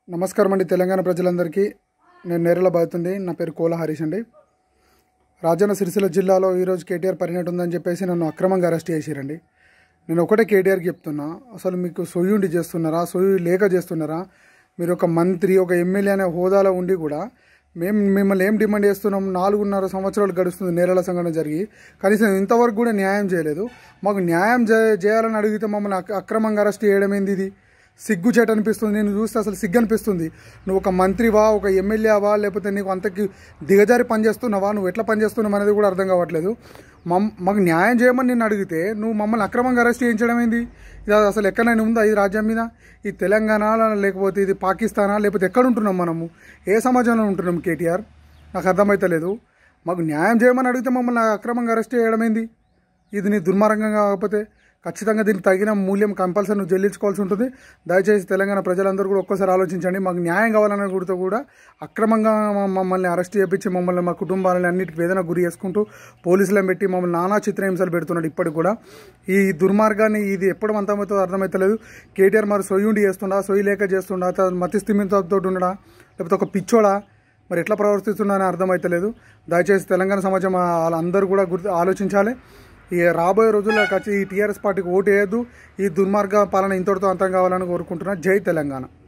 నమస్కారం అండి తెలంగాణ ప్రజలందరికీ నేను నేరల బాగుతుంది నా పేరు కోల హరీష్ అండి రాజన్న సిరిసిల్ల జిల్లాలో ఈరోజు కేటీఆర్ పరిణతి ఉందని చెప్పేసి నన్ను అక్రమంగా అరెస్ట్ చేసిరండి నేను ఒకటే కేటీఆర్కి చెప్తున్నా అసలు మీకు సొయ్యుండి చేస్తున్నారా సొయ్యి లేక చేస్తున్నారా మీరు ఒక మంత్రి ఒక ఎమ్మెల్యే అనే హోదాలో ఉండి కూడా మేము మిమ్మల్ని ఏం డిమాండ్ చేస్తున్నాం నాలుగున్నర సంవత్సరాలు గడుస్తుంది నేరల సంఘటన జరిగి కనీసం ఇంతవరకు కూడా న్యాయం చేయలేదు మాకు న్యాయం చే- చేయాలని అడిగితే మమ్మల్ని అక్- అక్రమంగా అరెస్ట్ చేయడం ఏంది ఇది సిగ్గు చేట అనిపిస్తుంది నేను చూస్తే అసలు సిగ్గు అనిపిస్తుంది నువ్వు ఒక మంత్రివా ఒక ఎమ్మెల్యేవా లేకపోతే నీకు అంతకి దిగజారి పనిచేస్తున్నావా నువ్వు ఎట్లా పనిచేస్తున్నావు అనేది కూడా అర్థం కావట్లేదు మమ్ మాకు న్యాయం చేయమని నేను అడిగితే నువ్వు మమ్మల్ని అక్రమంగా అరెస్ట్ చేయించడం ఏంది ఇది అసలు ఎక్కడైనా ఉందా ఈ రాజ్యం మీద ఈ తెలంగాణ లేకపోతే ఇది పాకిస్తానా లేకపోతే ఎక్కడ ఉంటున్నాం మనము ఏ సమాజంలో ఉంటున్నాం కేటీఆర్ నాకు అర్థమైతలేదు మాకు న్యాయం చేయమని అడిగితే మమ్మల్ని అక్రమంగా అరెస్ట్ చేయడం ఏంది ఇది నీ దుర్మార్గం కాకపోతే ఖచ్చితంగా దీనికి తగిన మూల్యం కంపల్సరీ నువ్వు చెల్లించుకోవాల్సి ఉంటుంది దయచేసి తెలంగాణ ప్రజలందరూ కూడా ఒక్కసారి ఆలోచించండి మాకు న్యాయం కావాలన్న గురితో కూడా అక్రమంగా మ- మమ్మల్ని అరెస్ట్ చేయించి మమ్మల్ని మా కుటుంబాలని అన్నిటికీ వేదన గురి చేసుకుంటూ పోలీసులను పెట్టి మమ్మల్ని నానా చిత్రహింసలు పెడుతున్నాడు ఇప్పటికి కూడా ఈ దుర్మార్గాన్ని ఇది ఎప్పుడు అంతమవుతుందో అర్థమవుతలేదు కేటీఆర్ మరి సొయ్యుండి చేస్తుండా సొయ్యి లేక చేస్తుండా అతను మతి స్థిమితంతో ఉండడా లేకపోతే ఒక పిచ్చోడా మరి ఎట్లా ప్రవర్తిస్తున్నా అని అర్థమైతలేదు దయచేసి తెలంగాణ సమాజం ఆ- వాళ్ళందరూ కూడా గుర్తు ఆలోచించాలి ఈ రాబోయే రోజుల్లో ఖచ్చి ఈ టీఆర్ఎస్ పార్టీకి ఓటు వేయద్దు ఈ దుర్మార్గ పాలన ఇంతటితో అంతం కావాలని కోరుకుంటున్నా జై తెలంగాణ